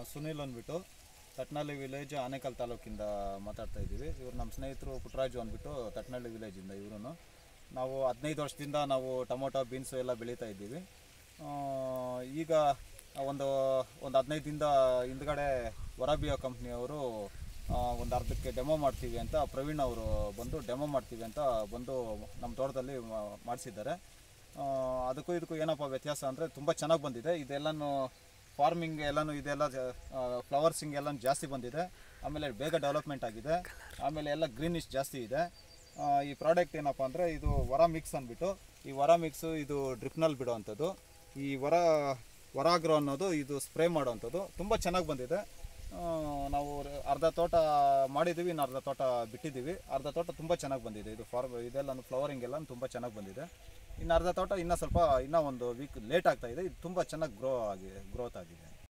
ಸುನಿಲ್ ಅಂದ್ಬಿಟ್ಟು ತಟ್ನಳ್ಳಿ ವಿಲೇಜ್ ಆನೇಕಲ್ ತಾಲೂಕಿಂದ ಮಾತಾಡ್ತಾ ಇದ್ದೀವಿ ಇವ್ರು ನಮ್ಮ ಸ್ನೇಹಿತರು ಪುಟ್ಟರಾಜು ಅಂದ್ಬಿಟ್ಟು ತಟ್ನಳ್ಳಿ ವಿಲೇಜಿಂದ ಇವರು ನಾವು ಹದಿನೈದು ವರ್ಷದಿಂದ ನಾವು ಟೊಮೊಟೊ ಬೀನ್ಸು ಎಲ್ಲ ಬೆಳೀತಾ ಇದ್ದೀವಿ ಆ, ಈಗ ಒಂದು ಒಂದು ಹದಿನೈದಿಂದ ಹಿಂದ್ಗಡೆ ವರಾಬಿಯೋ ಕಂಪ್ನಿಯವರು ಒಂದು ಅರ್ಧಕ್ಕೆ ಡೆಮೋ ಮಾಡ್ತೀವಿ ಅಂತ ಪ್ರವೀಣ್ ಅವರು ಬಂದು ಡೆಮೋ ಮಾಡ್ತೀವಿ ಅಂತ ಬಂದು ನಮ್ಮ ತೋಟದಲ್ಲಿ ಮಾಡಿಸಿದ್ದಾರೆ ಅದಕ್ಕೂ ಇದಕ್ಕೂ ಏನಪ್ಪ ವ್ಯತ್ಯಾಸ ಅಂದರೆ ತುಂಬ ಚೆನ್ನಾಗಿ ಬಂದಿದೆ ಇದೆಲ್ಲನೂ ಫಾರ್ಮಿಂಗ್ ಎಲ್ಲನೂ ಇದೆಲ್ಲ ಫ್ಲವರ್ಸಿಂಗ್ ಎಲ್ಲ ಜಾಸ್ತಿ ಬಂದಿದೆ ಆಮೇಲೆ ಬೇಗ ಡೆವಲಪ್ಮೆಂಟ್ ಆಗಿದೆ ಆಮೇಲೆ ಎಲ್ಲ ಗ್ರೀನಿಶ್ ಜಾಸ್ತಿ ಇದೆ ಆ, ಈ ಪ್ರಾಡಕ್ಟ್ ಏನಪ್ಪ ಅಂದರೆ ಇದು ವರ ಮಿಕ್ಸ್ ಅಂದ್ಬಿಟ್ಟು ಈ ವರ ಮಿಕ್ಸು ಇದು ಡ್ರಿಪ್ನಲ್ಲಿ ಬಿಡೋವಂಥದ್ದು ಈ ವರ ವರಾಗ್ರೋ ಅನ್ನೋದು ಇದು ಸ್ಪ್ರೇ ಮಾಡೋವಂಥದ್ದು ತುಂಬ ಚೆನ್ನಾಗಿ ಬಂದಿದೆ ಆ, ನಾವು ರ- ಅರ್ಧ ತೋಟ ಮಾಡಿದ್ದೀವಿ ಇನ್ನು ಅರ್ಧ ತೋಟ ಬಿಟ್ಟಿದ್ದೀವಿ ಅರ್ಧ ತೋಟ ತುಂಬ ಚೆನ್ನಾಗಿ ಬಂದಿದೆ ಇದು ಫಾರ್ ಇದೆಲ್ಲ ಫ್ಲವರಿಂಗ್ ಎಲ್ಲ ತುಂಬ ಚೆನ್ನಾಗಿ ಬಂದಿದೆ ಇನ್ನು ಅರ್ಧ ತೋಟ ಇನ್ನೂ ಸ್ವಲ್ಪ ಇನ್ನೂ ಒಂದು ವೀಕ್ ಲೇಟ್ ಆಗ್ತಾ ಇದೆ ಇದು ತುಂಬ ಚೆನ್ನಾಗಿ ಗ್ರೋ ಆಗಿ ಗ್ರೋತ್ ಆಗಿದೆ